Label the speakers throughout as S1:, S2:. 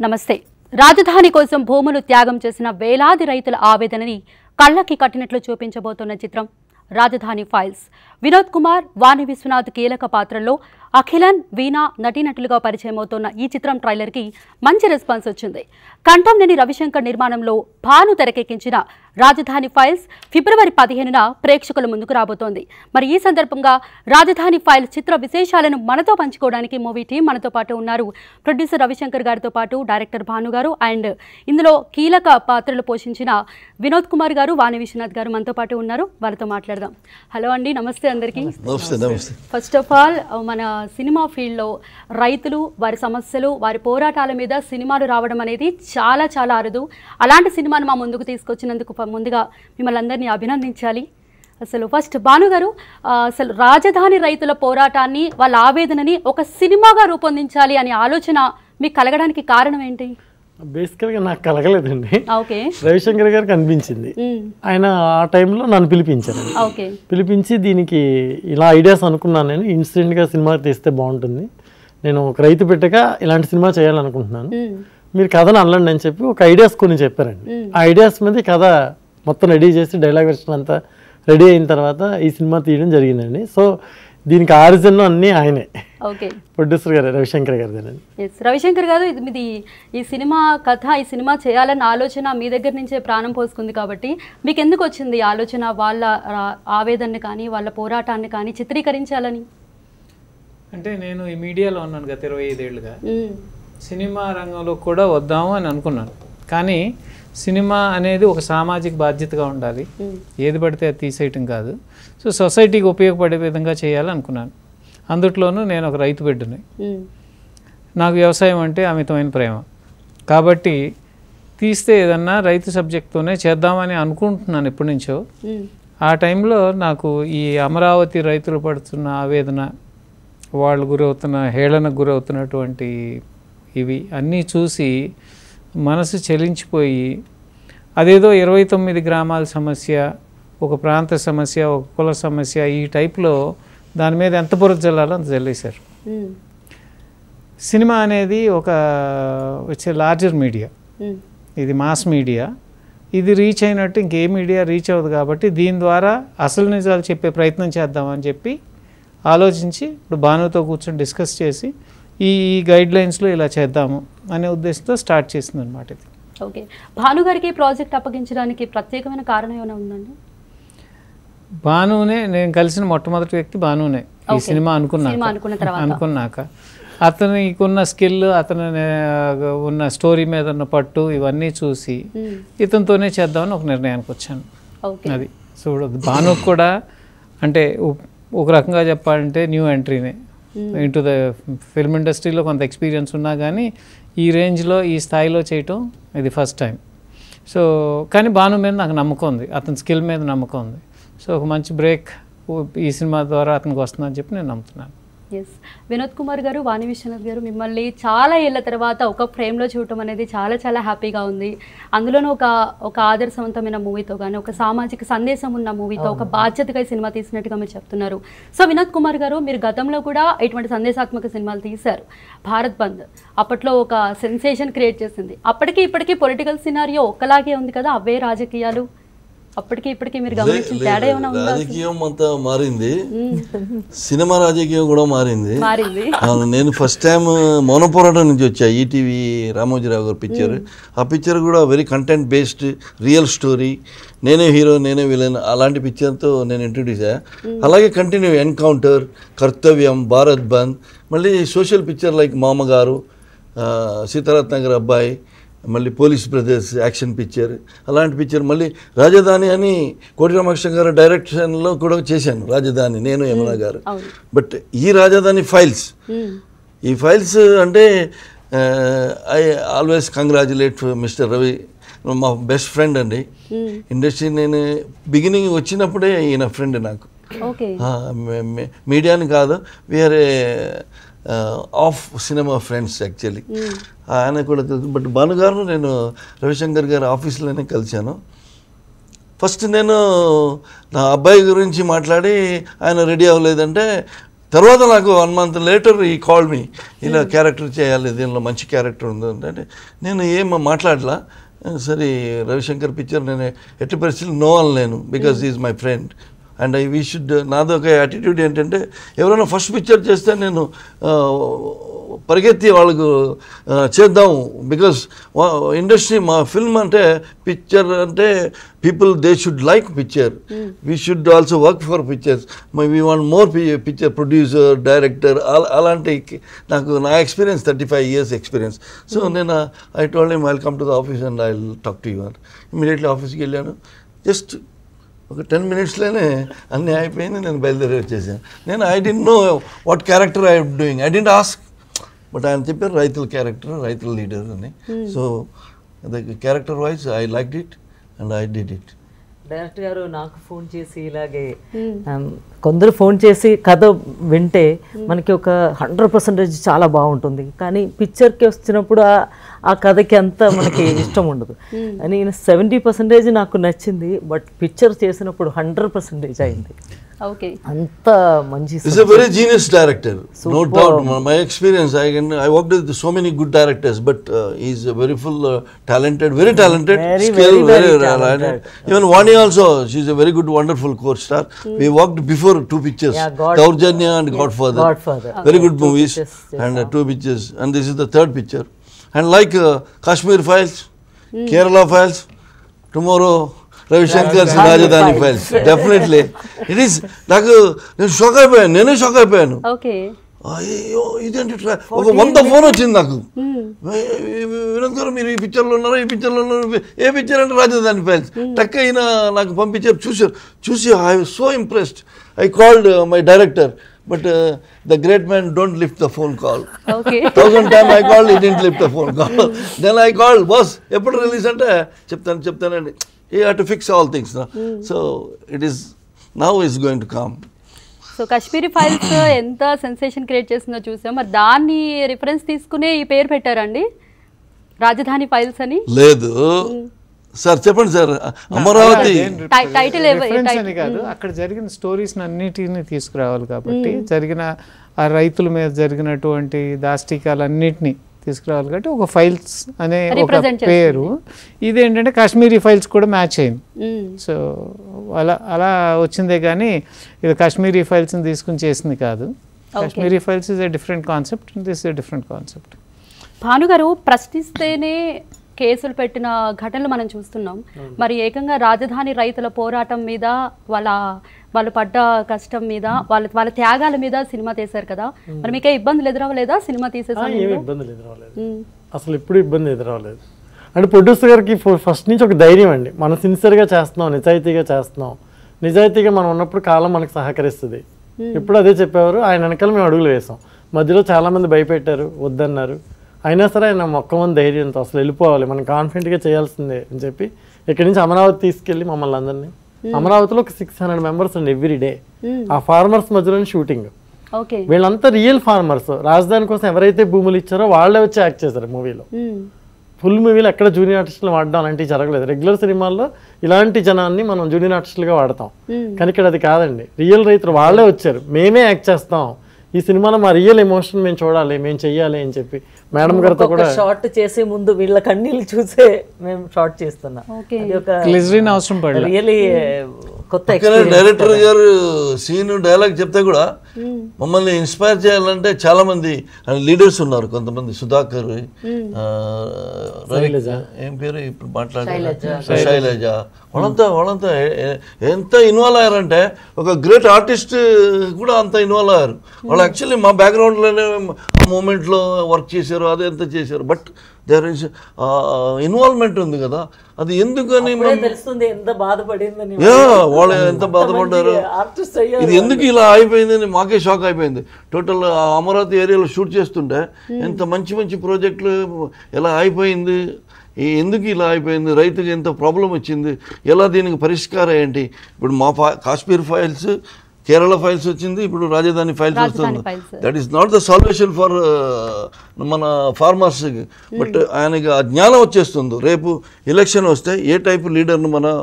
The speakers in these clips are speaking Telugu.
S1: నమస్తే రాజధాని కోసం భూములు త్యాగం చేసిన వేలాది రైతుల ఆవేదనని కళ్ళకి కట్టినట్లు చూపించబోతున్న చిత్రం రాజధాని ఫైల్స్ వినోద్ కుమార్ వాణి విశ్వనాథ్ కీలక పాత్రల్లో అఖిలన్ వీణా నటీనటులుగా పరిచయం అవుతున్న ఈ చిత్రం ట్రైలర్కి మంచి రెస్పాన్స్ వచ్చింది కంఠంనేని రవిశంకర్ నిర్మాణంలో భాను తెరకెక్కించిన రాజధాని ఫైల్స్ ఫిబ్రవరి పదిహేనున ప్రేక్షకుల ముందుకు రాబోతోంది మరి ఈ సందర్భంగా రాజధాని ఫైల్స్ చిత్ర విశేషాలను మనతో పంచుకోవడానికి మూవీ టీం మనతో పాటు ఉన్నారు ప్రొడ్యూసర్ రవిశంకర్ గారితో పాటు డైరెక్టర్ భాను గారు అండ్ ఇందులో కీలక పాత్రలు పోషించిన వినోద్ కుమార్ గారు వాణి విశ్వనాథ్ గారు మనతో పాటు ఉన్నారు వారితో మాట్లాడదాం హలో అండి నమస్తే అందరికీ
S2: నమస్తే నమస్తే
S1: ఫస్ట్ ఆఫ్ ఆల్ మన సినిమా ఫీల్డ్లో రైతులు వారి సమస్యలు వారి పోరాటాల మీద సినిమాలు రావడం అనేది చాలా చాలా అరుదు అలాంటి సినిమాను మా ముందుకు తీసుకొచ్చినందుకు ఫ- ముందుగా మిమ్మల్ని అందరినీ అభినందించాలి అసలు ఫస్ట్ భాను గారు ఆ, అసలు రాజధాని రైతుల పోరాటాన్ని వాళ్ళ ఆవేదనని ఒక సినిమాగా రూపొందించాలి అనే ఆలోచన మీకు కలగడానికి కారణం ఏంటి
S3: బేసికల్గా నాకు కలగలేదండి
S1: ఆ, ఓకే
S3: రవిశంకర్ గారికి అనిపించింది
S1: ఉమ్,
S3: ఆయన ఆ టైంలో నన్ను పిలిపించారు
S1: ఆ, ఓకే
S3: పిలిపించి దీనికి ఇలా ఐడియాస్ అనుకున్నాను నేను ఇన్స్టెంట్గా సినిమా తీస్తే బాగుంటుంది నేను ఒక రైతు పెట్టక ఇలాంటి సినిమా చేయాలనుకుంటున్నాను
S1: ఉమ్,
S3: మీరు కథను అనలండి అని చెప్పి ఒక ఐడియాస్ కొన్ని చెప్పారండి ఆ ఐడియాస్ మీద ఈ కథ మొత్తం రెడీ చేసి డైలాగ్ వెర్షన్ అంతా రెడీ అయిన తర్వాత ఈ సినిమా తీయడం జరిగిందండి సో దీనికి ఆరిజిన్ అన్నీ ఆయనే
S1: ఓకే
S3: ప్రొడ్యూసర్ గారు రవిశంకర్ గారిదేనండి
S1: ఎస్ రవిశంకర్ గారు ఇది మీది ఈ సినిమా కథ ఈ సినిమా చేయాలన్న ఆలోచన మీ దగ్గర నుంచే ప్రాణం పోసుకుంది కాబట్టి మీకు ఎందుకు వచ్చింది ఈ ఆలోచన వాళ్ళ ఆ, ఆవేదనని కానీ వాళ్ళ పోరాటాన్ని కానీ చిత్రీకరించాలని
S4: అంటే నేను ఈ మీడియాలో ఉన్నాను గత ఇరవై ఐదేళ్లుగా
S1: ఉమ్,
S4: సినిమా రంగంలో కూడా వద్దాము అని అనుకున్నాను కానీ సినిమా అనేది ఒక సామాజిక బాధ్యతగా ఉండాలి
S1: ఉమ్,
S4: ఏది పడితే అది తీసేయటం కాదు సో సొసైటీకి ఉపయోగపడే విధంగా చేయాలనుకున్నాను అందుట్లోనూ నేను ఒక రైతు బిడ్డని
S1: ఉమ్,
S4: నాకు వ్యవసాయం అంటే అమితమైన ప్రేమ కాబట్టి తీస్తే ఏదన్నా రైతు సబ్జెక్ట్తోనే చేద్దామని అనుకుంటున్నాను ఎప్పటి నుంచో
S1: ఉమ్,
S4: ఆ టైంలో నాకు ఈ అమరావతి రైతులు పడుతున్న ఆవేదన వాళ్ళు గురవుతున్న హేళనకు గురవుతున్నటువంటి ఇవి అన్నీ చూసి మనసు చలించిపోయి అదేదో ఇరవై తొమ్మిది గ్రామాల సమస్య ఒక ప్రాంత సమస్య ఒక కుల సమస్య ఈ టైప్లో దాని మీద ఎంత బురద జల్లాలో అంత జల్లేశారు
S1: ఉమ్,
S4: సినిమా అనేది ఒక వచ్చే లార్జర్ మీడియా
S1: ఉమ్,
S4: ఇది మాస్ మీడియా ఇది రీచ్ అయినట్టు ఇంకే మీడియా రీచ్ అవ్వదు కాబట్టి దీని ద్వారా అసలు నిజాలు చెప్పే ప్రయత్నం చేద్దామని చెప్పి ఆలోచించి ఇప్పుడు భానుతో కూర్చొని డిస్కస్ చేసి ఈ ఈ గైడ్ లైన్స్లో ఇలా చేద్దాము అనే ఉద్దేశంతో స్టార్ట్ చేసింది అనమాట ఇది
S1: ఓకే భాను గారికి ఈ ప్రాజెక్ట్ అప్పగించడానికి ప్రత్యేకమైన కారణం ఏమైనా ఉందండి
S4: భానునే నేను కలిసిన మొట్టమొదటి వ్యక్తి భానునే ఈ
S1: Okay.
S4: సినిమా అనుకున్నాక
S1: సినిమా అనుకున్న తర్వాత.
S4: అనుకున్నాక అతనికున్న స్కిల్ అతను నే- ఉన్న స్టోరీ మీద ఉన్న పట్టు ఇవన్నీ చూసి
S1: ఉమ్,
S4: ఇతనితోనే చేద్దామని ఒక నిర్ణయానికి వచ్చాను
S1: ఓకే
S4: అది చూడదు భాను కూడా అంటే ఉ- ఒక రకంగా చెప్పాలంటే న్యూ ఎంట్రీనే ఇంటూ ద ఫిల్మ్ ఇండస్ట్రీలో కొంత ఎక్స్పీరియన్స్ ఉన్నా కానీ ఈ రేంజ్లో ఈ స్థాయిలో చేయటం ఇది ఫస్ట్ టైం సో కానీ భాను మీద నాకు నమ్మకం ఉంది అతని స్కిల్ మీద నమ్మకం ఉంది సో ఒక మంచి బ్రేక్ ఈ సినిమా ద్వారా అతనికి వస్తుందని చెప్పి నేను నమ్ముతున్నాను
S1: ఎస్ వినోద్ కుమార్ గారు వాణి విశ్వనాథ్ గారు మిమ్మల్ని చాలా ఏళ్ళ తర్వాత ఒక ఫ్రేమ్లో చూడటం అనేది చాలా చాలా హ్యాపీగా ఉంది అందులోనూ ఒక ఒక ఆదర్శవంతమైన మూవీతో కానీ ఒక సామాజిక సందేశం ఉన్న మూవీతో ఒక బాధ్యతగా ఈ సినిమా తీసినట్టుగా మీరు చెప్తున్నారు సో వినోద్ కుమార్ గారు మీరు గతంలో కూడా ఇటువంటి సందేశాత్మక సినిమాలు తీశారు భారత్ బంద్ అప్పట్లో ఒక సెన్సేషన్ క్రియేట్ చేసింది అప్పటికి ఇప్పటికీ పొలిటికల్ సినారియో ఒక్కలాగే ఉంది కదా అవే రాజకీయాలు అప్పటికి ఇప్పటికి మీరు గమనించిన తేడా ఏమైనా ఉందా
S2: రాజకీయం అంతా మారింది సినిమా రాజకీయం కూడా మారింది
S1: మారింది
S2: అవును, నేను ఫస్ట్ టైం మౌన పోరాటం నుంచి వచ్చా ఈటీవీ రామోజీరావు గారు పిక్చర్ ఆ పిక్చర్ కూడా very content based real story నేనే హీరో నేనే విలన్ అలాంటి పిక్చర్తో నేను ఇంట్రడ్యూస్ అయ్యా అలాగే కంటిన్యూ ఎన్కౌంటర్ కర్తవ్యం భారత్ బంద్ మళ్ళీ సోషల్ పిక్చర్ లైక్ మామగారు ఆ, సీతారత్ నగర్ అబ్బాయి మళ్ళీ పోలీస్ బ్రదర్స్ యాక్షన్ పిక్చర్ అలాంటి పిక్చర్ మళ్ళీ రాజధాని అని కోటి రామకృష్ణ గారు డైరెక్షన్లో కూడా చేశాను రాజధాని నేను యమున గారు
S1: అవును
S2: బట్ ఈ రాజధాని ఫైల్స్
S1: ఉమ్,
S2: ఈ ఫైల్స్ అంటే I always congratulate mister Ravi మా బెస్ట్ ఫ్రెండ్ అండి
S1: ఉమ్,
S2: ఇండస్ట్రీ నేను బిగినింగ్ వచ్చినప్పుడే ఈయన ఫ్రెండ్ నాకు
S1: ఓకే
S2: ఆ, మే- మే- మీడియాని కాదు we are a of cinema friends actually ఆయన కూడా తెలుసు బట్ భానుగారు నేను రవిశంకర్ గారి ఆఫీస్లోనే కలిశాను ఫస్ట్ నేను నా అబ్బాయి గురించి మాట్లాడి ఆయన రెడీ అవ్వలేదంటే తర్వాత నాకు one month later he call me ఇలా క్యారెక్టర్ చేయాలి దీనిలో మంచి క్యారెక్టర్ ఉంది అంటే నేను ఏం మాట్లాడలా సరే రవిశంకర్ పిక్చర్ నేను ఎట్టి పరిస్థితులు నో అని నేను because is my friend and I we should నాది ఒక యాటిట్యూడ్ ఏంటంటే ఎవరైనా ఫస్ట్ పిక్చర్ చేస్తే నేను ఆ, పరిగెత్తి వాళ్ళకు ఆ, చేద్దాం బికాస్ ఇండస్ట్రీ మా ఫిల్మ్ అంటే పిక్చర్ అంటే people they should like picture we should also work for pictures we want more picture producer director అలాంటి నాకు నా experience thirty five years experience so నేను I told em welcome to the office and I talk to you immediately ఆఫీస్కి వెళ్ళాను జస్ట్ ఒక టెన్ మినిట్స్లోనే అన్నీ అయిపోయింది నేను బయలుదేరి వచ్చేసాను నేను I didn't know what character I doing I didn't ask but ఆయన చెప్పారు రైతుల క్యారెక్టర్ రైతుల లీడర్ అని so the character wise I like it and I did it
S5: director గారు నాకు ఫోన్ చేసి ఇలాగే ఆమ్, కొందరు ఫోన్ చేసి కథ వింటే మనకి ఒక హండ్రెడ్ పర్సెంటేజ్ చాలా బాగుంటుంది కానీ పిక్చర్కి వచ్చినప్పుడు ఆ- ఆ కథకి అంత మనకి ఇష్టం ఉండదు నేను సెవెంటీ పర్సెంటేజ్ నాకు నచ్చింది బట్ పిక్చర్ చేసినప్పుడు హండ్రెడ్ పర్సెంటేజ్ అయింది
S1: ఓకే
S5: అంత మంచి
S2: He's a very genius director, no doubt. My, my experience, I can I worked with so many good directors, but uh, he's a very full, uh, talented, very talented,
S5: Very,
S2: skill,
S5: very, very
S2: talented. Even Vani also, she's a very good, wonderful co-star. We worked before two pictures,
S5: Yeah, God-
S2: Daurjanya and Godfather.
S5: Godfather.
S2: Very good movies,
S5: pictures, yes,
S2: and uh, two pictures, and this is the third picture. And like uh, Kashmir Files, Kerala Files, tomorrow. Ravishankar రాజధాని ఫైల్స్ డెఫినెట్లీ ఇట్ ఈస్ నాకు నేను షాక్ అయిపోయాను నేనే షాక్ అయిపోయాను
S1: ఓకే
S2: అయ్యో ఇదేంటి ట్రా- ఒక వంద ఫోన్ వచ్చింది నాకు వి- వి- వినోద్ గారు మీరు ఈ పిక్చర్లో ఉన్నారా ఈ పిక్చర్లో ఉన్నారు ఏ పిక్చర్ అంటే రాజధాని ఫైల్స్ టక్ అయినా నాకు పంపించారు చూసారు చూసి I so impressed I called my director but the great man don't lift the phone call
S1: okay
S2: thousand time I call he didn't lift the phone call then I call boss ఎప్పుడు రిలీజ్ అంటే చెప్తాను చెప్తానండి he have to fix all things so it is now is going to come
S1: so Kashmiri files ఎంత సెన్సేషన్ క్రియేట్ చేసిందో చూసాం మరి దాన్ని రిఫరెన్స్ తీసుకునే ఈ పేరు పెట్టారండి రాజధాని ఫైల్స్ అని
S2: లేదు సార్ చెప్పండి సార్ అమరావతి
S1: టై- టైటిల్ ఏవ-
S4: Reference
S1: టైటిల్-
S4: అని కాదు అక్కడ జరిగిన స్టోరీస్ అన్నిటిని తీసుకురావాలి కాబట్టి జరిగిన ఆ రైతుల మీద జరిగినటువంటి దాష్టికాలన్నిటిని తీసుకురావాలి కాబట్టి ఒక ఫైల్స్ అనే ఒక
S1: Represent చేస్తుంది.
S4: పేరు ఇదేంటంటే కాశ్మీరీ ఫైల్స్ కూడా మ్యాచ్ అయింది
S1: మ్మ్.
S4: సో అలా అలా వచ్చిందే కానీ ఇది కాశ్మీరీ ఫైల్స్ని తీసుకుని చేసింది కాదు Kashmiri files is a different concept this a different concept
S1: భానుగారు ప్రశ్నిస్తేనే కేసులు పెట్టిన ఘటనలు మనం చూస్తున్నాం మరి ఏకంగా రాజధాని రైతుల పోరాటం మీద వాళ్ళ వాళ్ళు పడ్డ కష్టం మీద వాళ్ళ వాళ్ళ త్యాగాల మీద సినిమా తీశారు కదా మరి మీకే ఇబ్బందులు ఎదురవ్వలేదా సినిమా తీసే
S3: ఆ, ఏమి
S1: సమయంలో
S3: ఇబ్బందులు ఎదురవ్వలేదు
S1: మ్మ్.
S3: అసలు ఎప్పుడు ఇబ్బంది ఎదురవ్వలేదు అంటే ప్రొడ్యూసర్ గారికి ఫస్ట్ నుంచి ఒక ధైర్యం అండి మనం సిన్సియర్గా చేస్తున్నాం నిజాయితీగా చేస్తున్నాం నిజాయితీగా మనం ఉన్నప్పుడు కాలం మనకు సహకరిస్తుంది ఎప్పుడు అదే చెప్పేవారు ఆయన వెనకాల మేము అడుగులు వేసాం మధ్యలో చాలా మంది భయపెట్టారు వద్దన్నారు అయినా సరే ఆయన మొక్కమని ధైర్యంతో అసలు వెళ్ళిపోవాలి మనం కాన్ఫిడెంట్గా చేయాల్సిందే అని చెప్పి ఇక్కడి నుంచి అమరావతి తీసుకెళ్ళి మమ్మల్ని అందరినీ అమరావతిలో ఒక సిక్స్ హండ్రెడ్ మెంబర్స్ అండి ఎవ్రీ డే ఆ ఫార్మర్స్ మధ్యలోనే షూటింగ్
S1: ఓకే
S3: వీళ్ళంతా రియల్ ఫార్మర్స్ రాజధాని కోసం ఎవరైతే భూములు ఇచ్చారో వాళ్ళే వచ్చి యాక్ట్ చేశారు మూవీలో
S1: మ్మ్.
S3: ఫుల్ మూవీలో ఎక్కడ జూనియర్ ఆర్టిస్టులు వాడడం అలాంటివి జరగలేదు రెగ్యులర్ సినిమాల్లో ఇలాంటి జనాన్ని మనం జూనియర్ ఆర్టిస్టులుగా వాడతాం కానీ ఇక్కడ అది కాదండి రియల్ రైతులు వాళ్ళే వచ్చారు మేమే యాక్ట్ చేస్తాం ఈ సినిమాలో మా రియల్ ఎమోషన్ మేము చూడాలి మేము చెయ్యాలి అని చెప్పి మేడం గారితో కూడా
S5: షార్ట్ చేసే ముందు వీళ్ళ కన్నీళ్ళు చూసే మేము షార్ట్ చేస్తున్నాం
S1: ఓకే
S5: అది ఒక
S4: గ్లిజరిన్ అవసరం పడలేదు
S5: రియలీ కొత్త
S2: కానీ డైరెక్టర్ గారు సీన్ డైలాగ్ చెప్తే కూడా మమ్మల్ని ఇన్స్పైర్ చేయాలంటే చాలా మంది లీడర్స్ ఉన్నారు కొంతమంది సుధాకర్ ఆ, రవి ఏం పేరు ఇప్పుడు మాట్లాడారు శైలజ వాళ్ళంతా వాళ్ళంతా ఏ- ఏ- ఎంత ఇన్వాల్వ్ అయ్యారంటే ఒక గ్రేట్ ఆర్టిస్ట్ కూడా అంత ఇన్వాల్వ్ అయ్యారు వాళ్ళు యాక్చువల్లీ మా బ్యాక్గ్రౌండ్లోనే ఆ మూమెంట్లో వర్క్ చేశారు అదే ఎంత చేశారు బట్ దేర్ ఇస్ ఇన్వాల్వ్మెంట్ ఉంది కదా అది ఎందుకని
S5: ఇప్పుడే తెలుస్తుంది ఎంత బాధపడిందని
S2: యా వాళ్ళు ఎంత బాధపడ్డారు
S5: ఆర్టిస్ట్ అయ్యారు
S2: ఇది ఎందుకు ఇలా అయిపోయింది అని మాకే షాక్ అయిపోయింది టోటల్ ఆ అమరావతి ఏరియాలో షూట్ చేస్తుంటే ఎంత మంచి మంచి ప్రాజెక్టులు ఎలా అయిపోయింది ఈ- ఎందుకు ఇలా అయిపోయింది రైతుకి ఎంత ప్రాబ్లం వచ్చింది ఎలా దీనికి పరిష్కారం ఏంటి ఇప్పుడు మా ఫా కాశ్మీర్ ఫైల్స్ కేరళ ఫైల్స్ వచ్చింది ఇప్పుడు రాజధాని ఫైల్స్
S1: రాజధాని
S2: వస్తుంది
S1: files.
S2: That is not the salvation for మన ఫార్మర్స్కి బట్ ఆయనకి ఆ జ్ఞానం వచ్చేస్తుంది రేపు ఎలక్షన్ వస్తే ఏ టైప్ లీడర్ను మన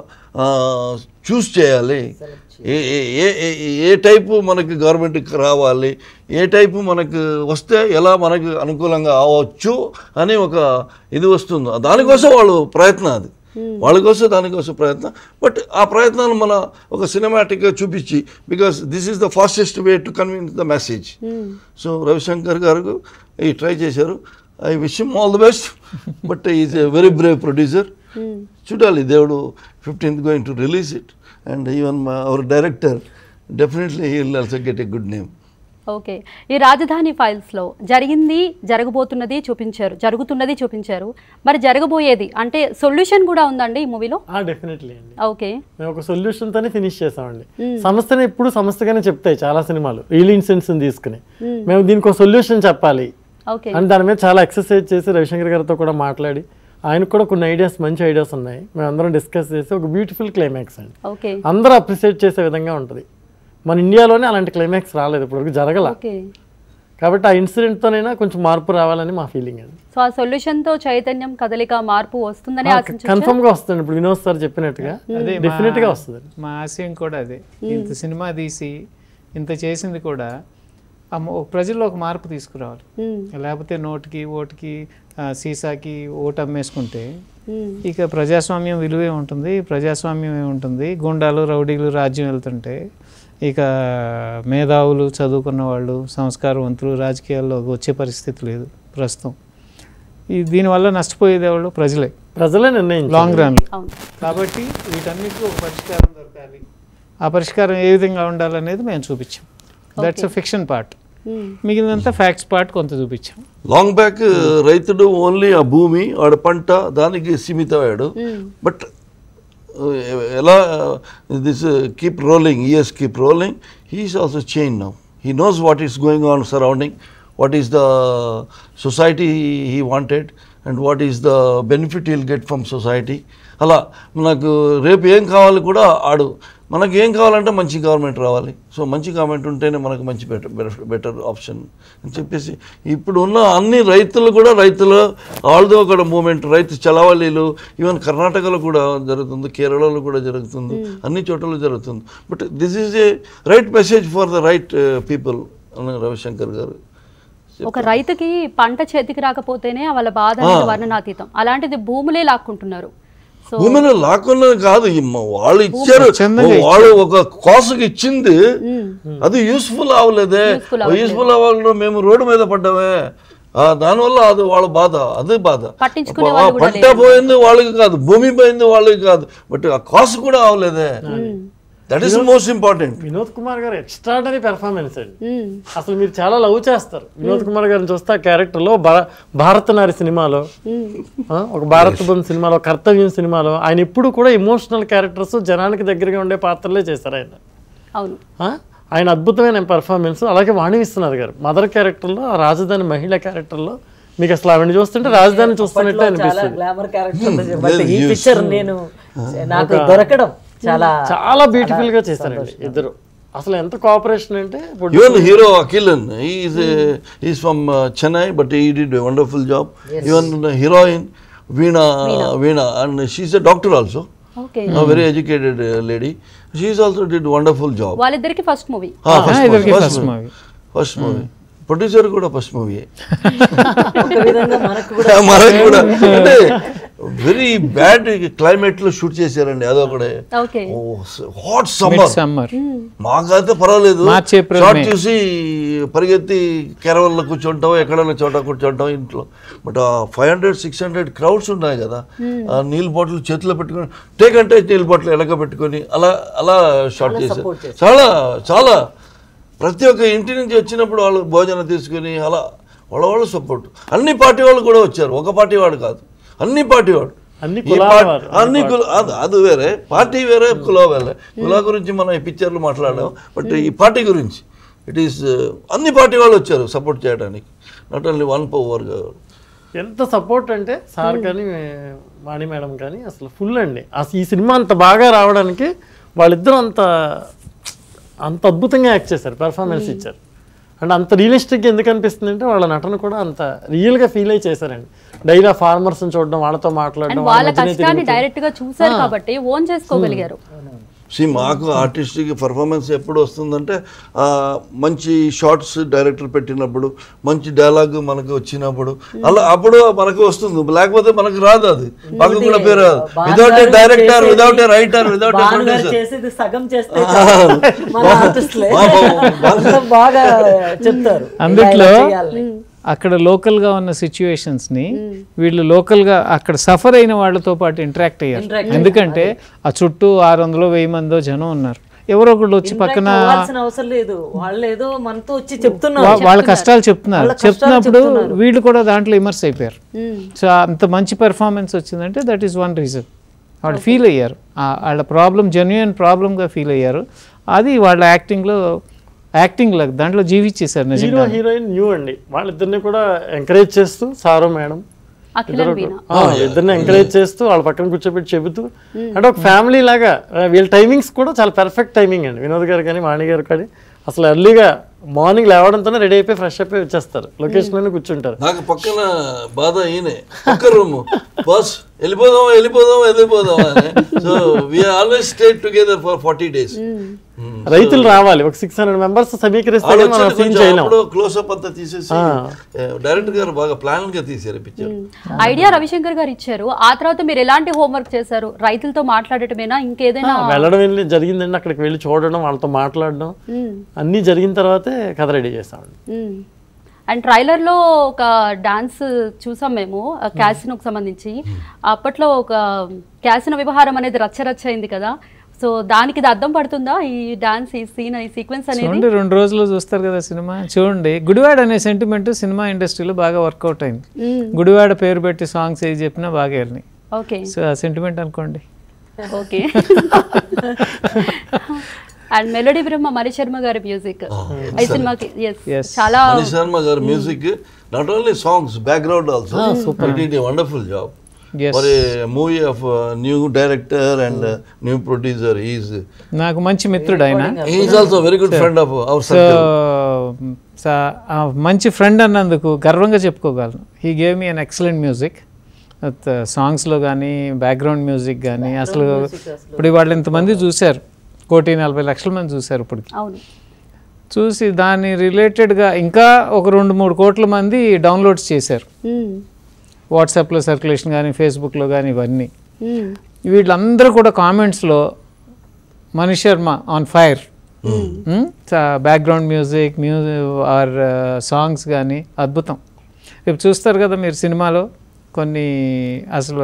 S2: చూస్ చేయాలి ఏ ఏ- ఏ ఏ- ఏ టైపు మనకి గవర్నమెంట్కి రావాలి ఏ టైపు మనకు వస్తే ఎలా మనకు అనుకూలంగా అవ్వచ్చు అని ఒక ఇది వస్తుంది దానికోసం వాళ్ళు ప్రయత్నం అది వాళ్ళ కోసం దానికోసం ప్రయత్నం బట్ ఆ ప్రయత్నాలు మన ఒక సినిమాటిక్గా చూపించి because this is the fastest way to convince the message so Ravi Shankar garu ఈ ట్రై చేశారు I wish all the best but is a very brave producer చూడాలి దేవుడు fifteenth going to release it and even our director definitely he will also get a good name
S1: okay ఈ రాజధాని ఫైల్స్లో జరిగింది జరగబోతున్నది చూపించారు జరుగుతున్నది చూపించారు మరి జరగబోయేది అంటే సొల్యూషన్ కూడా ఉందండి ఈ మూవీలో
S3: డెఫినెట్లీ అండి
S1: ఓకే
S3: మేము ఒక సొల్యూషన్ తోనే ఫినిష్ చేసామండి సంస్థనే ఎప్పుడు సంస్థగానే చెప్తాయి చాలా సినిమాలు రియల్ ఇన్సిడెంట్స్ తీసుకుని మేము దీనికి ఒక సొల్యూషన్ చెప్పాలి
S1: ఓకే
S3: అని దాని మీద చాలా ఎక్సర్సైజ్ చేసి రవిశంకర్ గారితో కూడా మాట్లాడి ఆయనకు కూడా కొన్ని ఐడియాస్ మంచి ఐడియాస్ ఉన్నాయి మేము అందరం డిస్కస్ చేసి ఒక బ్యూటిఫుల్ క్లైమాక్స్ అండి
S1: ఓకే
S3: అందరూ అప్రిషియేట్ చేసే విధంగా ఉంటుంది మన ఇండియాలోనే అలాంటి క్లైమాక్స్ రాలేదు ఇప్పటివరకు జరగల
S1: ఓకే
S3: కాబట్టి ఆ ఇన్సిడెంట్తోనైనా కొంచెం మార్పు రావాలని మా ఫీలింగ్ అండి
S1: సో ఆ సొల్యూషన్తో చైతన్యం కదలిక మార్పు వస్తుందని ఆశించు
S3: కన్ఫర్మ్ గా వస్తుంది ఇప్పుడు వినోద్ సార్ చెప్పినట్టుగా
S4: అదే మా-
S3: డెఫినెట్ గా వస్తుంది
S4: మా ఆశయం కూడా అదే ఇంత సినిమా తీసి ఇంత చేసింది కూడా ఆ మొ- ప్రజల్లో ఒక మార్పు తీసుకురావాలి లేకపోతే నోటికి ఓటుకి ఆ, సీసాకి ఓటు అమ్మేసుకుంటే ఇక ప్రజాస్వామ్యం విలువే ఉంటుంది ప్రజాస్వామ్యం ఉంటుంది గుండాలు రౌడీలు రాజ్యం వెళ్తుంటే ఇక మేధావులు చదువుకున్న వాళ్ళు సంస్కారవంతులు రాజకీయాల్లో వచ్చే పరిస్థితి లేదు ప్రస్తుతం ఈ దీనివల్ల నష్టపోయేది ఎవరు ప్రజలే
S3: ప్రజలే నిర్ణయించారు
S4: లాంగ్ రన్లో
S1: అవును
S4: కాబట్టి వీటన్నిటికీ ఒక పరిష్కారం దొరకాలి ఆ పరిష్కారం ఏ విధంగా ఉండాలనేది మేము చూపించాం that's a fiction part
S1: hmm.
S4: మిగిలినంతా ఫ్యాక్ట్స్ పార్ట్ కొంత చూపించాం
S2: లాంగ్ బ్యాక్ రైతుడు ఓన్లీ ఆ భూమి వాడి పంట దానికి సీమితమయ్యాడు బట్ ఎలా this keep rolling years keep rolling he's also change now he knows what is going on surrounding what is the society he wanted and what is the benefit will get from society అలా మనకు రేపు ఏం కావాలి కూడా ఆడు మనకి ఏం కావాలంటే మంచి గవర్నమెంట్ రావాలి సో మంచి గవర్నమెంట్ ఉంటేనే మనకు మంచి బెటర్ బెటర్ ఆప్షన్ అని చెప్పేసి ఇప్పుడు ఉన్న అన్ని రైతులు కూడా రైతులు ఆల్దో ఒక మూమెంట్ రైతు చలవలీలు ఈవెన్ కర్ణాటకలో కూడా జరుగుతుంది కేరళలో కూడా జరుగుతుంది అన్ని చోట్ల జరుగుతుంది but this is a right message for the right people అని రవిశంకర్ గారు
S1: ఒక రైతుకి పంట చేతికి రాకపోతేనే వాళ్ళ బాధ అనేది వర్ణనాతీతం అలాంటిది భూములే లాక్కుంటున్నారు సో
S2: భూమిని లాక్కున్నది కాదు ఈ మ- వాళ్ళు ఇచ్చారు
S4: స్వచ్ఛందంగా
S2: వాళ్ళు ఒక కోసకి ఇచ్చింది అది యూస్ఫుల్ అవ్వలేదే
S1: Useful
S2: యూస్ఫుల్ అవ్వాలని మేము రోడ్డు మీద పడ్డామే ఆ, దానివల్ల అది వాళ్ళ బాధ అదే బాధ
S1: పట్టించుకునే
S2: ఆ,
S1: వాళ్ళు కూడా
S2: పంట పోయింది వాళ్ళకి కాదు భూమి పోయింది వాళ్ళకి కాదు బట్ ఆ కాస్ట్ కూడా అవ్వలేదే that is most important
S3: Vinod Kumar garu extraordinary performance అండి
S1: మ్మ్.
S3: అసలు మీరు చాలా లవ్ చేస్తారు వినోద్ కుమార్ గారిని చూస్తే ఆ క్యారెక్టర్ లో భా- భారత నారి సినిమాలో ఆ, ఒక భారత బంధు సినిమాలో కర్తవ్యం సినిమాలో ఆయన ఎప్పుడు కూడా ఎమోషనల్ క్యారెక్టర్స్ జనానికి దగ్గరగా ఉండే పాత్రలే చేశారు ఆయన
S1: అవును
S3: ఆ, ఆయన అద్భుతమైన పెర్ఫార్మెన్స్ అలాగే వాణి విశ్వనాథ్ గారు మదర్ క్యారెక్టర్లో ఆ రాజధాని మహిళ క్యారెక్టర్లో మీకు అసలు ఆవిడ చూస్తుంటే రాజధాని చూస్తున్నట్టే
S5: చాలా
S3: అనిపిస్తుంది
S5: గ్లామర్ క్యారెక్టర్ బట్ ఈ పిక్చర్ నేను నాకు దొరకడం చాలా
S3: చాలా బ్యూటిఫుల్ గా చేశారండి ఇద్దరు అసలు ఎంత కోఆపరేషన్ అంటే ఇప్పుడు
S2: even hero Akhilan is is from Chennai but he did wonderful job even heroine Veena Veena and she's a doctor also
S1: okay
S2: very educated lady she's also did wonderful job
S1: వాళ్ళిద్దరికి ఫస్ట్ మూవీ
S4: ఇద్దరికి first movie.
S2: First movie producer కూడా ఫస్ట్ మూవీ
S5: ఒక విధంగా మనకు కూడా
S2: మనకు కూడా అంటే వెరీ బ్యాడ్ క్లైమేట్ లో షూట్ చేశారండి అదొకడే
S1: okay
S2: hot
S4: mid
S2: summer
S4: summer
S2: మాకైతే పర్వాలేదు
S4: మార్చ్, ఏప్రిల్,
S2: షార్ట్
S4: మే.
S2: చూసి పరిగెత్తి కెరవల్లో కూర్చుంటాం ఎక్కడైనా చోట కూర్చుంటాం ఇంట్లో బట్ ఆ five hundred six hundred crowds ఉన్నాయి కదా ఆ నీళ్ళ బాటిల్ చేతిలో పెట్టుకొని టేక్ అంటే నీళ్ళ బాటిల్ ఎలక పెట్టుకొని అలా అలా షార్ట్ చేశారు చాలా చాలా ప్రతి ఒక్క ఇంటి నుంచి వచ్చినప్పుడు వాళ్ళు భోజనం తీసుకుని అలా వాళ్ళ వాళ్ళు సపోర్ట్ అన్ని పార్టీ వాళ్ళు కూడా వచ్చారు ఒక పార్టీ వాడు కాదు అన్ని పార్టీ వాడు
S3: అన్ని
S2: ఈ
S3: కులాల
S2: పార్టీ-
S3: వారు,
S2: అన్ని కుల అది అది వేరే పార్టీ వేరే కుల వేరే కుల గురించి మనం ఈ పిక్చర్లు మాట్లాడాం బట్ ఈ పార్టీ గురించి ఇట్ ఈస్ అన్ని పార్టీ వాళ్ళు వచ్చారు సపోర్ట్ చేయడానికి నాట్ ఓన్లీ వన్ పవర్
S3: ఎంత సపోర్ట్ అంటే సార్ కానీ వాణి మేడం కానీ అసలు ఫుల్ అండి అసలు ఈ సినిమా అంత బాగా రావడానికి వాళ్ళిద్దరూ అంత అంత అద్భుతంగా యాక్ట్ చేశారు పెర్ఫార్మెన్స్ ఇచ్చారు అండ్ అంత రియలిస్టిక్ ఎందుకు అనిపిస్తుంది అంటే వాళ్ళ నటన కూడా అంత రియల్ గా ఫీల్ అయి చేశారండి డైలీ ఆ ఫార్మర్స్ చూడడం వాళ్ళతో
S1: అండ్
S3: మాట్లాడడం
S1: వాళ్ళ
S3: వాళ్ళ మధ్యనే
S1: కష్టాన్ని
S3: తిరుగుతూ-
S1: డైరెక్ట్ గా చూసారు కాబట్టి ఓన్ చేసుకోగలిగారు
S2: సి మాకు ఆర్టిస్ట్కి పర్ఫార్మెన్స్ ఎప్పుడు వస్తుందంటే ఆ, మంచి షార్ట్స్ డైరెక్టర్ పెట్టినప్పుడు మంచి డైలాగ్ మనకు వచ్చినప్పుడు అలా అప్పుడు మనకు వస్తుంది లేకపోతే మనకు రాదు అది మాకు కూడా పేరు రాదు without a director without a writer without a
S5: Bhanu garu
S2: producer
S5: చేసేది సగం చేస్తే మన ఆర్టిస్టులే బాగా చెప్తారు ఇలా
S4: అందుట్లో
S5: ఇలా చేయాలని.
S4: అక్కడ లోకల్గా ఉన్న సిచ్యువేషన్స్ని వీళ్ళు లోకల్గా అక్కడ సఫర్ అయిన వాళ్ళతో పాటు ఇంటరాక్ట్ అయ్యారు ఎందుకంటే ఆ చుట్టూ ఆరు వందలు వెయ్యి మందో జనం ఉన్నారు ఎవరో ఒకళ్ళు వచ్చి పక్కన
S5: అవ్వాల్సిన అవసరం లేదు వాళ్ళు ఏదో మనతో వచ్చి చెప్తున్నారు
S4: వా- వాళ్ళ కష్టాలు చెప్తున్నారు
S5: వాళ్ళ కష్టాలు
S4: చెప్తున్నప్పుడు
S5: చెప్తున్నారు.
S4: వీళ్ళు కూడా దాంట్లో ఇమర్స్ అయిపోయారు
S1: మ్మ్.
S4: సో అంత మంచి పెర్ఫార్మెన్స్ వచ్చిందంటే దట్ ఈస్ వన్ రీజన్ వాళ్ళు ఫీల్ అయ్యారు ఆ- వాళ్ళ ప్రాబ్లం జెన్యున్ ప్రాబ్లంగా ఫీల్ అయ్యారు అది వాళ్ళ యాక్టింగ్లో యాక్టింగ్ దాంట్లో జీవించేశారు
S3: హీరో
S4: నిజంగా
S3: హీరోయిన్ న్యూ అండి వాళ్ళిద్దరిని కూడా ఎంకరేజ్ చేస్తూ సారు మేడం
S1: అఖిలన్ వీణ
S3: ఆ, ఇద్దరిని ఎంకరేజ్ చేస్తూ వాళ్ళ పక్కన కూర్చోబెట్టి చెబుతూ అంటే ఒక ఫ్యామిలీ లాగా ఆ, వీళ్ళ టైమింగ్స్ కూడా చాలా పర్ఫెక్ట్ టైమింగ్ అండి వినోద్ గారు కానీ వాణి గారు కానీ అసలు ఎర్లీగా మార్నింగ్ లేవడంతోనే రెడీ అయిపోయి ఫ్రెష్ అయిపోయి వచ్చేస్తారు లొకేషన్లోనే కూర్చుంటారు
S2: నాకు పక్కన బాధ ఈయనే పక్క రూమ్ బస్ వెళ్ళిపోదాం వెళ్ళిపోదాం వెళ్ళిపోదాం అని so we are always stay together for forty days
S3: రైతులు రావాలి ఒక సిక్స్ హండ్రెడ్ మెంబర్స్ సమీకరిస్తే కానీ మనం సీన్ చేయలేం
S2: క్లోజ్అప్ అంతా తీసేసి డైరెక్టర్ గారు బాగా ప్లాన్ గా తీసారు పిక్చర్
S1: ఐడియా రవిశంకర్ గారు ఇచ్చారు ఆ తర్వాత మీరు ఎలాంటి హోంవర్క్ చేశారు రైతులతో మాట్లాడటమేనా ఇంకేదైనా
S3: వెళ్ళడం వెళ్ళి జరిగిందండి అక్కడికి వెళ్ళి చూడడం వాళ్ళతో మాట్లాడడం అన్నీ జరిగిన తర్వాతే కథ రెడీ చేస్తామండి
S1: అండ్ ట్రైలర్లో ఒక డాన్స్ చూసాం మేము ఆ క్యాసినోకి సంబంధించి అప్పట్లో ఒక క్యాసినో వ్యవహారం అనేది రచ్చరచ్చ అయింది కదా సో దానికి ఇది అర్థం పడుతుందా ఈ డాన్స్ ఈ సీన్ ఈ సీక్వెన్స్ అనేది
S4: చూడండి రెండు రోజులు చూస్తారు కదా సినిమా చూడండి గుడివాడ అనే సెంటిమెంట్ సినిమా ఇండస్ట్రీలో బాగా వర్కౌట్ అయింది గుడివాడ పేరు పెట్టి సాంగ్స్ ఏది చెప్పినా బాగా వెళ్ళినాయి
S1: ఓకే
S4: సో ఆ సెంటిమెంట్ అనుకోండి
S1: okay and melody Brahma Mani Sharma గారి మ్యూజిక్ ఈ సినిమాకి
S4: Yes.
S1: ఎస్ చాలా
S2: మణి శర్మ గారు music not only songs background also it a wonderful job
S4: Yes.
S2: For a movie of new director and new producer is
S4: నాకు మంచి మిత్రుడు ఆయన
S2: is also very good friend of our
S4: so స- ఆ మంచి ఫ్రెండ్ అన్నందుకు గర్వంగా చెప్పుకోగలను he gave me an excellent music సాంగ్స్లో కానీ బ్యాక్గ్రౌండ్ మ్యూజిక్ కానీ అసలు ఇప్పుడు వాళ్ళు ఇంతమంది చూశారు కోటి నలభై లక్షల మంది చూశారు ఇప్పటికి
S1: అవును
S4: చూసి దాని రిలేటెడ్గా ఇంకా ఒక రెండు మూడు కోట్ల మంది డౌన్లోడ్స్ చేశారు
S1: మ్మ్.
S4: వాట్సాప్లో సర్క్యులేషన్ కానీ ఫేస్బుక్లో కానీ ఇవన్నీ
S1: మ్మ్.
S4: వీళ్ళందరూ కూడా కామెంట్స్లో Manish Sharma on fire background music music or songs కానీ అద్భుతం రేపు చూస్తారు కదా మీరు సినిమాలో కొన్ని అసలు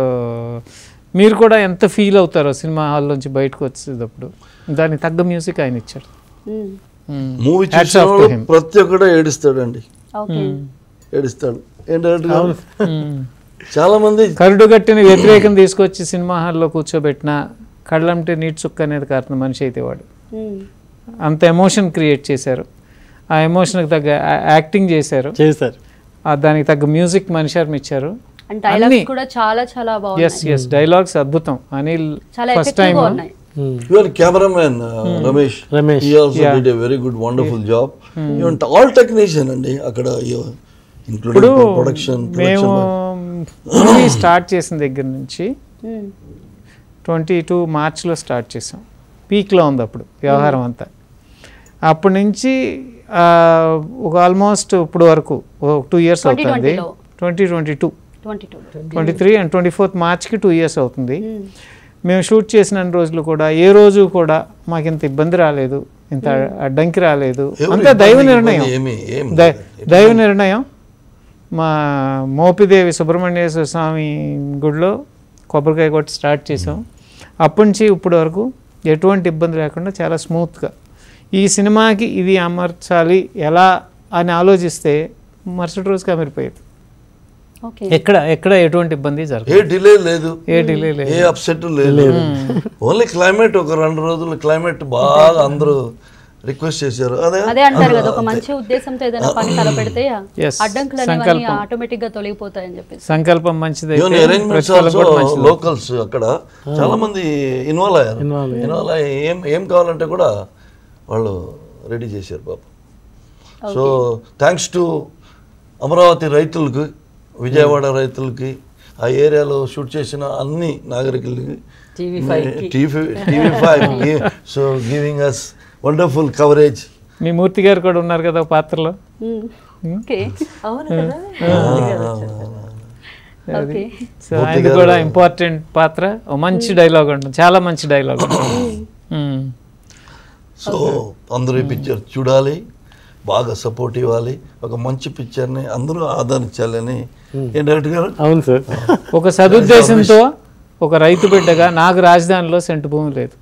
S4: మీరు కూడా ఎంత ఫీల్ అవుతారో సినిమా హాల్ నుంచి బయటకు వచ్చేటప్పుడు దానికి తగ్గ మ్యూజిక్ ఆయన ఇచ్చారు
S1: మ్మ్.
S4: Mm.
S2: మూవీ
S4: Hats
S2: చూసిన
S4: off to
S2: వాళ్ళు
S4: him.
S2: ప్రతి ఒక్కడే ఏడుస్తాడండి
S1: ఓకే
S2: ఏడుస్తాడు ఏంటంటే
S4: Mm.
S2: చాలా మంది
S4: కరుడు కట్టిన వ్యతిరేకం తీసుకొచ్చి సినిమా హాల్లో కూర్చోబెట్టిన కళ్ళంటే నీటి చుక్క అనేది కారణం మనిషి అయితే వాడు
S1: మ్మ్.
S4: అంత ఎమోషన్ క్రియేట్ చేశారు ఆ ఎమోషన్కి తగ్గ యా- యాక్టింగ్ చేశారు
S3: చేశారు
S4: ఆ దానికి తగ్గ మ్యూజిక్ మనిషి ఇచ్చారు
S1: అండ్ డైలాగ్స్ కూడా చాలా చాలా
S4: ఎస్
S1: బాగున్నాయి
S4: ఎస్ డైలాగ్స్ అద్భుతం అనిల్
S1: చాలా
S4: ఫస్ట్ టైం
S1: ఎఫెక్టివ్ గా ఉన్నాయి
S2: your cameraman Ramesh
S3: Ramesh.
S2: He also did a very good wonderful job even all technician అండి అక్కడ
S4: ఇప్పుడు
S2: ఇంక్లూడింగ్ ప్రొడక్షన్
S4: మేము మూవీ స్టార్ట్ చేసిన దగ్గర నుంచి
S1: మ్మ్.
S4: ట్వంటీ టూ మార్చ్లో స్టార్ట్ చేసాం పీక్లో ఉంది అప్పుడు వ్యవహారం అంతా అప్పటి నుంచి ఆ, ఒక ఆల్మోస్ట్ ఇప్పుడు వరకు టూ ఇయర్స్ అవుతుంది
S1: 2020 లో.
S4: Twenty twenty two
S1: twenty two
S4: twenty three and twenty fourth మార్చ్కి టూ ఇయర్స్ అవుతుంది మేము షూట్ చేసిన అన్ని రోజులు కూడా ఏ రోజు కూడా మాకు ఇంత ఇబ్బంది రాలేదు ఇంత అడ్డంకి రాలేదు అంతా దైవ నిర్ణయం
S2: ఏమి ఏం
S4: దై- దైవ నిర్ణయం మా మోపిదేవి సుబ్రహ్మణ్యేశ్వర స్వామి గుడిలో కొబ్బరికాయ కొట్టి స్టార్ట్ చేసాం అప్పటి నుంచి ఇప్పటి వరకు ఎటువంటి ఇబ్బంది లేకుండా చాలా స్మూత్గా ఈ సినిమాకి ఇది అమర్చాలి ఎలా అని ఆలోచిస్తే మరుసటి రోజుకి అమరిపోయేది
S1: ఓకే
S4: ఎక్కడ ఎక్కడ ఎటువంటి ఇబ్బంది జరగదు
S2: ఏ డిలే లేదు
S4: ఏ డిలే లేదు
S2: ఏ అప్సెట్ లేదు ఓన్లీ క్లైమేట్ ఒక రెండు రోజులు క్లైమేట్ బాగా అందరూ రిక్వెస్ట్ చేశారు అదే
S1: అదే అంటారు కదా ఒక మంచి ఉద్దేశంతో ఏదైనా పని తలపెడితే
S4: Yes.
S1: అడ్డంకులు అనేవన్నీ
S4: సంకల్పం.
S1: ఆటోమేటిక్ గా తొలగిపోతాయని చెప్పేసి
S4: సంకల్పం
S2: ఈవెన్
S4: మంచిదైతే
S2: అరేంజ్మెంట్స్
S4: ప్రతిఫలం
S2: ఆల్సో
S4: కూడా మంచిది
S2: లోకల్స్ అక్కడ చాలా మంది ఇన్వాల్వ్ అయ్యారు ఇన్వాల్వ్ అయ్యి ఏం ఏం కావాలంటే కూడా వాళ్ళు రెడీ చేశారు పాపం సో థ్యాంక్స్ టు అమరావతి రైతులకి విజయవాడ రైతులకి ఆ ఏరియాలో షూట్ చేసిన అన్ని నాగరికులకి
S5: TV five
S2: TV TV five so giving us wonderful coverage
S4: మీ మూర్తి గారు కూడా ఉన్నారు కదా ఒక పాత్రలో
S1: ఓకే
S5: అవును కదా
S1: ఓకే
S4: సో ఆయన కూడా ఇంపార్టెంట్ పాత్ర ఓ మంచి డైలాగ్ ఉంటుంది చాలా మంచి డైలాగ్ ఉంటుంది
S2: సో అందరూ ఈ పిక్చర్ చూడాలి బాగా సపోర్ట్ ఇవ్వాలి ఒక మంచి పిక్చర్ని అందరూ ఆదరించాలని ఏం డైరెక్టర్ గారు
S3: అవును సార్
S4: ఒక సదుద్దేశంతో ఒక రైతు బిడ్డగా నాకు రాజధానిలో సెంటు భూమి లేదు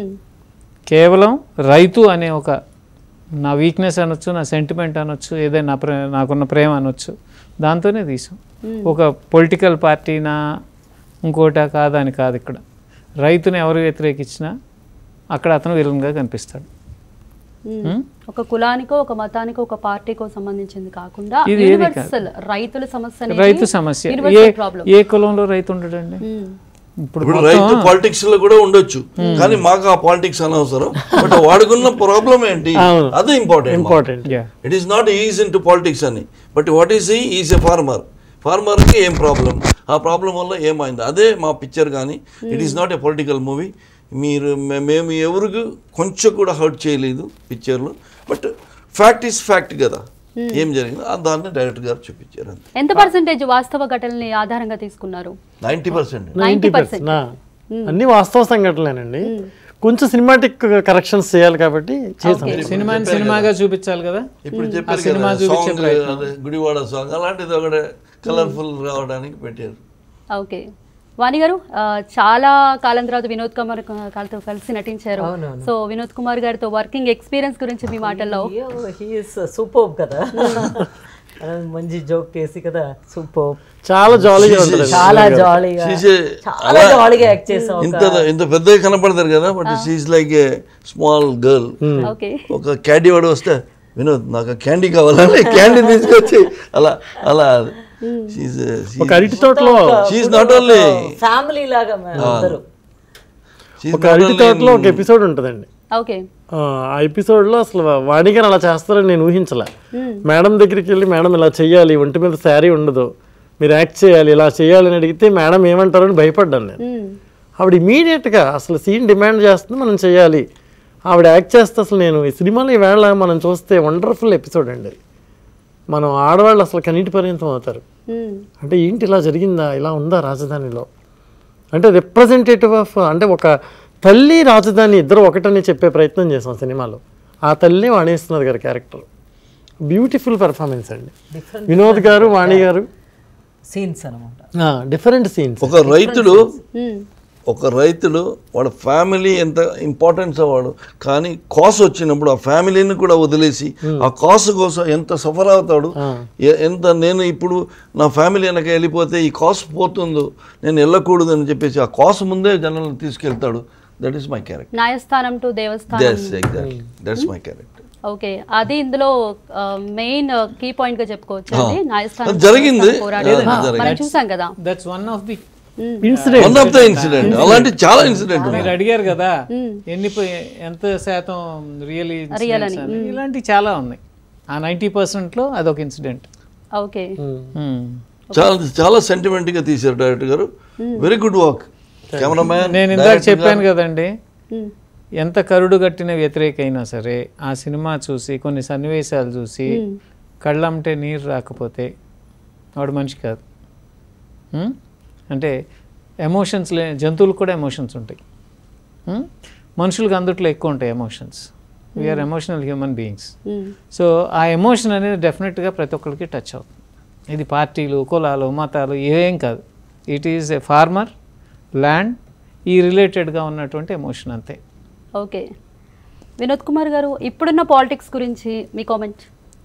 S4: కేవలం రైతు అనే ఒక నా వీక్నెస్ అనొచ్చు నా సెంటిమెంట్ అనొచ్చు ఏదైనా నా ప్రే నాకున్న ప్రేమ అనొచ్చు దాంతోనే తీసాం ఒక పొలిటికల్ పార్టీనా ఇంకోటా కాదా అని కాదు ఇక్కడ రైతుని ఎవరు వ్యతిరేకించినా అక్కడ అతను విలన్గా కనిపిస్తాడు Hmm?
S1: ఒక కులానికో ఒక మతానికో ఒక పార్టీకో సంబంధించింది కాకుండా
S4: ఇది ఏది
S1: యూనివర్సల్ రైతుల సమస్య అనేది
S4: రైతు సమస్య ఏ
S1: universal problem.
S4: ఏ కులంలో రైతు ఉండడండి
S1: ఉమ్.
S4: ఇప్పుడు
S2: ఇప్పుడు రైతు పాలిటిక్స్ లో కూడా ఉండొచ్చు కానీ మాకు ఆ పాలిటిక్స్ అనవసరం బట్ వాడుకున్న ప్రాబ్లం ఏంటి
S3: అవును.
S2: అదే important
S3: important
S4: Yeah.
S2: It is not is in to politics అని but what is is a farmer ఫార్మర్కి ఏం ప్రాబ్లం ఆ ప్రాబ్లం వల్ల ఏమైంది అదే మా పిక్చర్ కానీ it is not a political movie మీరు మే- మేము ఎవరికి కొంచెం కూడా హర్ట్ చేయలేదు పిక్చర్లో బట్ ఫ్యాక్ట్ ఈస్ ఫ్యాక్ట్ కదా ఏం జరిగింది ఆ దాన్ని డైరెక్టర్ గారు చూపించారు అంతే
S1: ఎంత పర్సెంటేజ్ వాస్తవ ఘటనల్ని ఆధారంగా తీసుకున్నారు
S2: నైంటీ పర్సెంట్
S3: నైంటీ పర్సెంట్ అన్ని వాస్తవ సంఘటనలేనండి కొంచెం సినిమాటిక్ కరెక్షన్స్ చేయాలి కాబట్టి చేసాం
S4: సినిమాని సినిమాగా చూపించాలి కదా
S2: ఇప్పుడు చెప్పారు
S4: సినిమా
S2: కదా
S4: చూపించే
S2: సాంగ్ అదే గుడివాడ సాంగ్ అలాంటిది ఒకటి కలర్ఫుల్ రావడానికి పెట్టారు
S1: ఓకే వాణి గారు ఆ, చాలా కాలం తర్వాత వినోద్ కుమార్ గారితో కలిసి నటించారు
S5: అవునవును.
S1: సో వినోద్ కుమార్ గారితో వర్కింగ్ ఎక్స్పీరియన్స్ గురించి మీ మాటల్లో
S5: హీఈస్ సూపర్ కదా మంచి జోక్ చేసి కదా సూపర్
S3: చాలా జాలీగా ఉంటుంది
S5: చాలా జాలీగా
S2: She's a-
S5: చాలా
S2: అలా-
S5: జాలీగా యాక్ట్ చేసాం
S2: ఇంత ఇంత పెద్దగా కనపడతారు కదా but she like a small girl
S1: okay
S2: ఒక క్యాండీ వాడు వస్తే వినోద్ నాకు క్యాండీ కావాలని క్యాండీ తీసుకొచ్చి అలా అలా
S3: ఒక అరటి తోటలో
S2: షీఈ్ నాట్ ఓన్లీ
S5: ఫ్యామిలీ లాగా మేము అందరూ
S3: ఒక అరటి తోటలో ఒక ఎపిసోడ్ ఉంటుందండి
S1: ఓకే
S3: ఆ ఆ ఎపిసోడ్లో అసలు వాణిగారు అలా చేస్తారని నేను ఊహించలే మేడం దగ్గరికి వెళ్ళి మేడం ఇలా చెయ్యాలి ఒంటి మీద శారీ ఉండదు మీరు యాక్ట్ చేయాలి ఇలా చేయాలి అని అడిగితే మేడం ఏమంటారని భయపడ్డాను నేను ఆవిడ ఇమీడియట్గా అసలు సీన్ డిమాండ్ చేస్తుంది మనం చేయాలి ఆవిడ యాక్ట్ చేస్తే అసలు నేను ఈ సినిమాలో ఈవేళ మనం చూస్తే వండర్ఫుల్ ఎపిసోడ్ అండి అది. మనం ఆడవాళ్ళు అసలు కన్నీటి పర్యంతం అవుతారు అంటే ఏంటి ఇలా జరిగిందా ఇలా ఉందా రాజధానిలో అంటే రిప్రజెంటేటివ్ ఆఫ్ అంటే ఒక తల్లి రాజధాని ఇద్దరు ఒకటని చెప్పే ప్రయత్నం చేసాం సినిమాలో ఆ తల్లి వాణేస్తున్నది గారి క్యారెక్టర్ బ్యూటిఫుల్ పెర్ఫార్మెన్స్ అండి వినోద్ గారు వాణి గారు
S5: సీన్స్ అనమాట
S3: డిఫరెంట్ సీన్స్
S2: ఒక రైతుడు ఒక రైతుడు వాడు ఫ్యామిలీ ఎంత ఇంపార్టెన్స్ వాడు కానీ కాసు వచ్చినప్పుడు ఆ ఫ్యామిలీని కూడా వదిలేసి ఆ కాసు కోసం ఎంత సఫర్ అవుతాడు ఎ- ఎంత నేను ఇప్పుడు నా ఫ్యామిలీ వెనక వెళ్ళిపోతే ఈ కాసు పోతుందో నేను వెళ్ళకూడదు అని చెప్పేసి ఆ కాసు ముందే జనాలను తీసుకెళ్తాడు దట్ ఈస్ మై క్యారెక్టర్
S1: న్యాయస్థానం టు దేవస్థానం
S2: that's exactly that's my character
S1: okay అది ఇందులో మెయిన్ కీ పాయింట్ గా చెప్పుకోవచ్చు అండి న్యాయస్థానం
S2: అది జరిగింది.
S1: పోరాడేది.
S2: ఆ, జరిగింది.
S1: మనం చూసాం కదా
S4: that's one of the
S3: incident
S2: one of the incident అలాంటి చాలా ఇన్సిడెంట్
S4: మీరు అడిగారు కదా ఎన్ని ప- ఎంత శాతం రియలీ
S1: Real అని.
S4: ఇలాంటివి చాలా ఉన్నాయి ఆ నైంటీ పర్సెంట్లో అదొక ఇన్సిడెంట్
S1: ఓకే
S2: చాలా చాలా sentiment గా తీశారు డైరెక్టర్ గారు వెరీ గుడ్ వర్క్ కెమెరామ్యాన్
S4: నేను ఇందాక చెప్పాను కదండి ఎంత కరుడు కట్టిన వ్యతిరేక అయినా సరే ఆ సినిమా చూసి కొన్ని సన్నివేశాలు చూసి కళ్ళంటే నీరు రాకపోతే వాడు మనిషి కాదు హ్మ్? అంటే ఎమోషన్స్ లే జంతువులకు కూడా ఎమోషన్స్ ఉంటాయి హ్మ్? మనుషులకు అందుట్లో ఎక్కువ ఉంటాయి emotions we are emotional human beings so ఆ ఎమోషన్ అనేది డెఫినెట్గా ప్రతి ఒక్కరికి టచ్ అవుతుంది ఇది పార్టీలు కులాలు మతాలు ఏం కాదు it is a farmer land ఈ రిలేటెడ్గా ఉన్నటువంటి ఎమోషన్ అంతే
S1: ఓకే వినోద్ కుమార్ గారు ఇప్పుడున్న పాలిటిక్స్ గురించి మీ comment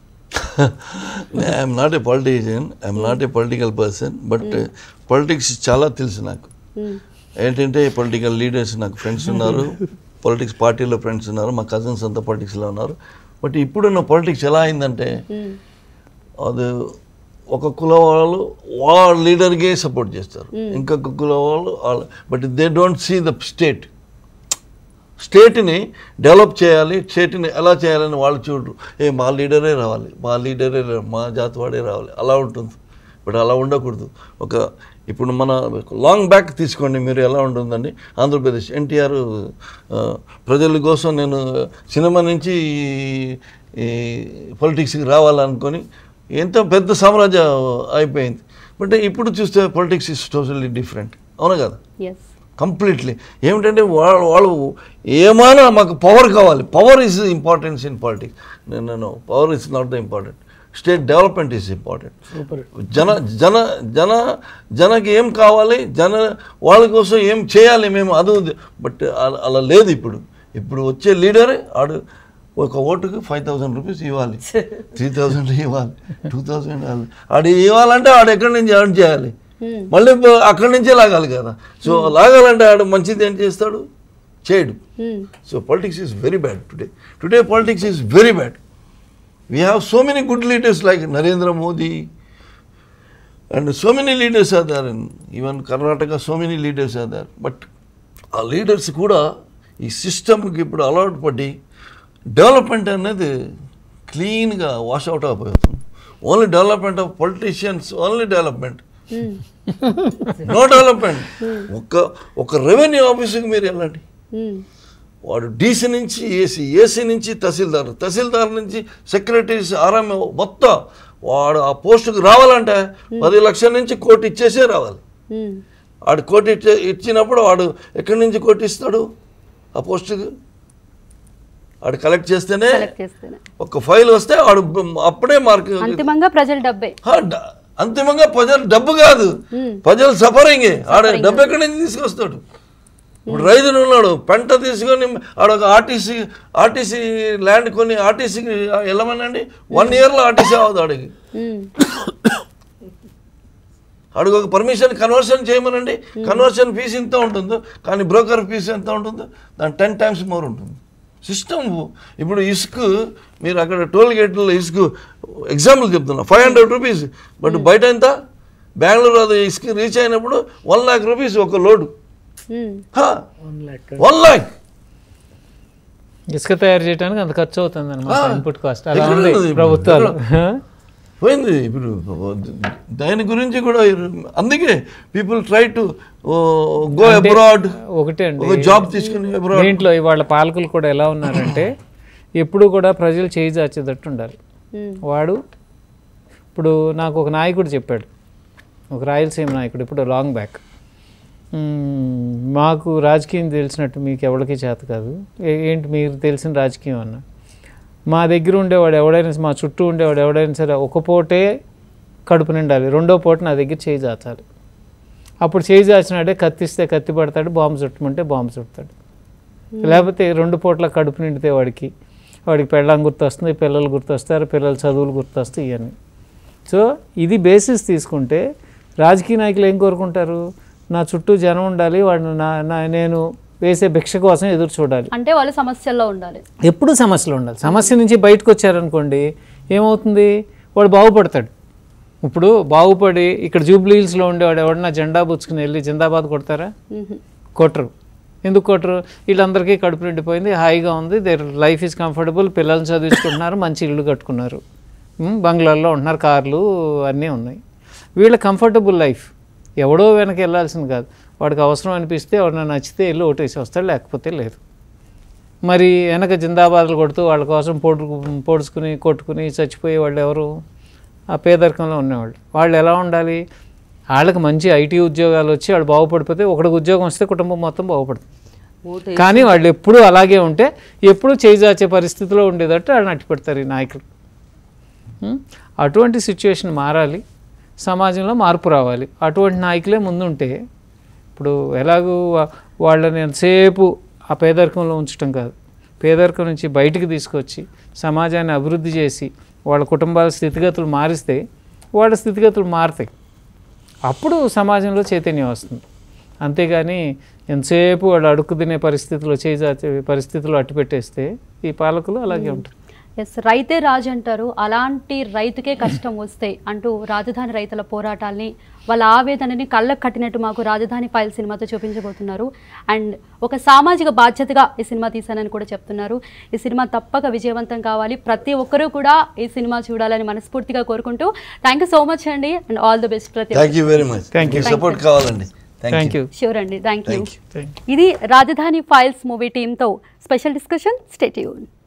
S2: I'm not a politician I'm not a political person but politics చాలా తెలుసు నాకు ఏంటంటే పొలిటికల్ లీడర్స్ నాకు ఫ్రెండ్స్ ఉన్నారు పొలిటిక్స్ పార్టీలో ఫ్రెండ్స్ ఉన్నారు మా కజిన్స్ అంతా పొలిటిక్స్లో ఉన్నారు బట్ ఇప్పుడున్న పొలిటిక్స్ ఎలా అయిందంటే అది ఒక కుల వాళ్ళు వాళ్ళ లీడర్కే సపోర్ట్ చేస్తారు ఇంకొక కుల వాళ్ళు but they don't see the state స్టేట్ని డెవలప్ చేయాలి స్టేట్ని ఎలా చేయాలని వాళ్ళు చూడరు ఏ మా లీడరే రావాలి మా లీడరే రా- మా జాతి వాడే రావాలి అలా ఉంటుంది బట్ అలా ఉండకూడదు ఒక ఇప్పుడు మన లాంగ్ బ్యాక్ తీసుకోండి మీరు ఎలా ఉంటుందండి ఆంధ్రప్రదేశ్ ఎన్టీఆర్ ప్రజల కోసం నేను సినిమా నుంచి ఈ- ఈ పొలిటిక్స్కి రావాలనుకొని ఎంత పెద్ద సామ్రాజ్యం అయిపోయింది బట్ ఇప్పుడు చూస్తే పొలిటిక్స్ ఇస్ టోటల్లీ డిఫరెంట్ అవునా కదా
S1: ఎస్
S2: కంప్లీట్లీ ఏమిటంటే వాళ్ళు వాళ్ళు ఏమైనా మాకు పవర్ కావాలి power is importance in politics నేను power is not the important state development is important
S3: super
S2: జన జన జన జనకి ఏం కావాలి జన వాళ్ళ కోసం ఏం చేయాలి మేము అది ఉంది బట్ అలా- అలా లేదు ఇప్పుడు ఇప్పుడు వచ్చే లీడర్ ఆడు ఒక ఓటుకు ఫైవ్ థౌసండ్ రూపీస్ ఇవ్వాలి త్రీ థౌసండ్ ఇవ్వాలి టూ థౌసండ్ ఇవ్వాలి ఆడు ఇవ్వాలంటే ఆడు ఎక్కడి నుంచి ఎర్న్ చేయాలి మళ్ళీ పో- అక్కడి నుంచే లాగాలి కదా సో లాగాలంటే ఆడు మంచిది ఏం చేస్తాడు చేయడు so politics is very bad today today politics is very bad we have so many good leaders like Narendra Modi and so many leaders are there in even Karnataka so many leaders are there but ఆ లీడర్స్ కూడా ఈ సిస్టమ్కి ఇప్పుడు అలవాటు పడి డెవలప్మెంట్ అనేది క్లీన్గా వాష్ అవుట్ అయిపోతుంది only development of politicians only development no development ఒక ఒక రెవెన్యూ ఆఫీస్కి మీరు వెళ్ళండి వాడు డీసీ నుంచి ఏసీ ఏసీ నుంచి తహసీల్దార్ తహసీల్దార్ నుంచి సెక్రటరీస్ ఆర్ఎంఓ మొత్తం వాడు ఆ పోస్టుకు రావాలంటే పది లక్షల నుంచి కోటి ఇచ్చేసే రావాలి వాడు కోటి ఇచ్చే ఇచ్చినప్పుడు వాడు ఎక్కడి నుంచి కోటి ఇస్తాడు ఆ పోస్టుకు వాడు కలెక్ట్ చేస్తేనే
S1: కలెక్ట్ చేస్తేనే
S2: ఒక ఫైల్ వస్తే వాడు అప్పుడే మార్క్
S1: అంతిమంగా ప్రజల డబ్బే
S2: హా, డ- అంతిమంగా ప్రజలు డబ్బు కాదు ప్రజలు సఫరింగ్ ఆడ డబ్బు ఎక్కడి నుంచి తీసుకొస్తాడు ఇప్పుడు రైతులు ఉన్నాడు పంట తీసుకొని ఆడ ఒక ఆర్టీసీ ఆర్టీసీ ల్యాండ్ కొని ఆర్టీసీకి వెళ్ళమనండి వన్ ఇయర్లో ఆర్టీసీ అవ్వదు ఆడికి అడుగు ఒక పర్మిషన్ కన్వర్షన్ చేయమనండి కన్వర్షన్ ఫీజు ఇంత ఉంటుందో కానీ బ్రోకర్ ఫీజు ఎంత ఉంటుందో దాని టెన్ టైమ్స్ మోర్ ఉంటుంది సిస్టమ్ ఇప్పుడు ఇసుక మీరు అక్కడ టోల్ గేట్లో ఇసుక ఎగ్జాంపుల్ చెప్తున్నా ఫైవ్ హండ్రెడ్ రూపీస్ బట్ బయట ఎంత బెంగళూరు అది ఇసుక రీచ్ అయినప్పుడు వన్ ల్యాక్ రూపీస్ ఒక load
S3: one lakh
S2: one lakh
S4: ఇసుక తయారు చేయడానికి అంత ఖర్చు అవుతుంది అనమాట
S2: ఆ.
S4: ఇన్పుట్ కాస్ట్ అలా
S2: ఎక్కడ
S4: ఉంది
S2: ఉన్నది ఇప్పుడు?
S4: ప్రభుత్వాలు
S2: పోయింది ఇప్పుడు దాని గురించి కూడా అందుకే పీపుల్ ట్రై టు గో
S4: అంటే
S2: అబ్రాడ్
S4: ఒకటే అండి
S2: ఒక జాబ్ తీసుకుని అబ్రాడ్
S4: దీంట్లో ఇవాళ పాలకులు కూడా ఎలా ఉన్నారంటే ఎప్పుడు కూడా ప్రజలు చేయి చాచేటట్టు ఉండాలి వాడు ఇప్పుడు నాకు ఒక నాయకుడు చెప్పాడు ఒక రాయలసీమ నాయకుడు ఇప్పుడు లాంగ్ బ్యాక్ మ్మ్, మాకు రాజకీయం తెలిసినట్టు మీకు ఎవరికి చేత కాదు ఏ- ఏంటి మీకు తెలిసిన రాజకీయం అన్న మా దగ్గర ఉండేవాడు ఎవడైనా మా చుట్టూ ఉండేవాడు ఎవడైనా సరే ఒక పూటే కడుపు నిండాలి రెండో పూట నా దగ్గర చేయి చాచాలి అప్పుడు చేయి చాచినాడే కత్తిస్తే కత్తి పడతాడు బాంబు చుట్టమంటే బాంబు చుడతాడు లేకపోతే రెండు పూట్ల కడుపు నిండితే వాడికి వాడికి పెళ్ళం గుర్తొస్తుంది పిల్లలు గుర్తొస్తారు పిల్లల చదువులు గుర్తొస్తాయి ఇవన్నీ సో ఇది బేసిస్ తీసుకుంటే రాజకీయ నాయకులు ఏం కోరుకుంటారు నా చుట్టూ జనం ఉండాలి వాడు నా నా నేను వేసే భిక్ష కోసం ఎదురు చూడాలి
S1: అంటే వాళ్ళు సమస్యల్లో ఉండాలి
S4: ఎప్పుడు సమస్యలు ఉండాలి సమస్య నుంచి బయటకు వచ్చారనుకోండి ఏమవుతుంది వాడు బాగుపడతాడు ఇప్పుడు బాగుపడి ఇక్కడ జూబ్లీ హిల్స్లో ఉండేవాడు ఎవడన్నా జెండా పుచ్చుకుని వెళ్ళి జిందాబాద్ కొడతారా కొట్టరు ఎందుకు కొట్టరు వీళ్ళందరికీ కడుపు నిండిపోయింది హాయిగా ఉంది దేర్ లైఫ్ ఈజ్ కంఫర్టబుల్ పిల్లల్ని చదివించుకుంటున్నారు మంచి ఇల్లు కట్టుకున్నారు ఉమ్, బంగ్లాల్లో ఉంటున్నారు కార్లు అన్నీ ఉన్నాయి వీళ్ళ కంఫర్టబుల్ లైఫ్ ఎవడో వెనక వెళ్ళాల్సింది కాదు వాడికి అవసరం అనిపిస్తే ఎవడన్నా నచ్చితే వెళ్ళి ఓటేసి వస్తాడు లేకపోతే లేదు మరి వెనక జిందాబాదులు కొడుతూ వాళ్ళ కోసం పొడు పొడుచుకుని కొట్టుకుని చచ్చిపోయే వాళ్ళు ఎవరు ఆ పేదరికంలో ఉన్నవాళ్ళు వాళ్ళు ఎలా ఉండాలి వాళ్ళకి మంచి ఐటీ ఉద్యోగాలు వచ్చి వాళ్ళు బాగుపడిపోతే ఒకడికి ఉద్యోగం వస్తే కుటుంబం మొత్తం బాగుపడుతుంది
S5: ఓటు
S4: కానీ వాళ్ళు ఎప్పుడూ అలాగే ఉంటే ఎప్పుడూ చేజాచే పరిస్థితిలో ఉండేటట్టు వాళ్ళని అట్టి పెడతారు ఈ నాయకులు ఉం? అటువంటి సిచ్యువేషన్ మారాలి సమాజంలో మార్పు రావాలి అటువంటి నాయకులే ముందుంటే ఇప్పుడు ఎలాగూ వా- వాళ్ళని ఎంతసేపు ఆ పేదరికంలో ఉంచడం కాదు పేదరికం నుంచి బయటికి తీసుకొచ్చి సమాజాన్ని అభివృద్ధి చేసి వాళ్ళ కుటుంబాల స్థితిగతులు మారిస్తే వాళ్ళ స్థితిగతులు మారుతాయి అప్పుడు సమాజంలో చైతన్యం వస్తుంది అంతేగాని ఎంతసేపు వాళ్ళు అడుక్కు తినే పరిస్థితిలో చేజాచే పరిస్థితిలో అట్టు పెట్టేస్తే ఈ పాలకులు అలాగే ఉంటారు
S1: ఎస్ రైతే రాజు అంటారు అలాంటి రైతుకే కష్టం వస్తే అంటూ రాజధాని రైతుల పోరాటాల్ని వాళ్ళ ఆవేదనని కళ్ళకు కట్టినట్టు మాకు రాజధాని ఫైల్ సినిమాతో చూపించబోతున్నారు అండ్ ఒక సామాజిక బాధ్యతగా ఈ సినిమా తీశానని కూడా చెప్తున్నారు ఈ సినిమా తప్పక విజయవంతం కావాలి ప్రతి ఒక్కరూ కూడా ఈ సినిమా చూడాలని మనస్ఫూర్తిగా కోరుకుంటూ థ్యాంక్ యూ సో మచ్ అండి అండ్ ఆల్ ది బెస్ట్ ప్రతి
S2: thank you very much
S4: Thank you.
S2: Support కావాలండి
S4: థ్యాంక్ యూ
S1: షూర్ అండి thank you
S2: thank you
S4: thank you
S1: ఇది రాజధాని ఫైల్స్ మూవీ టీంతో స్పెషల్ డిస్కషన్ స్టేట్యూన్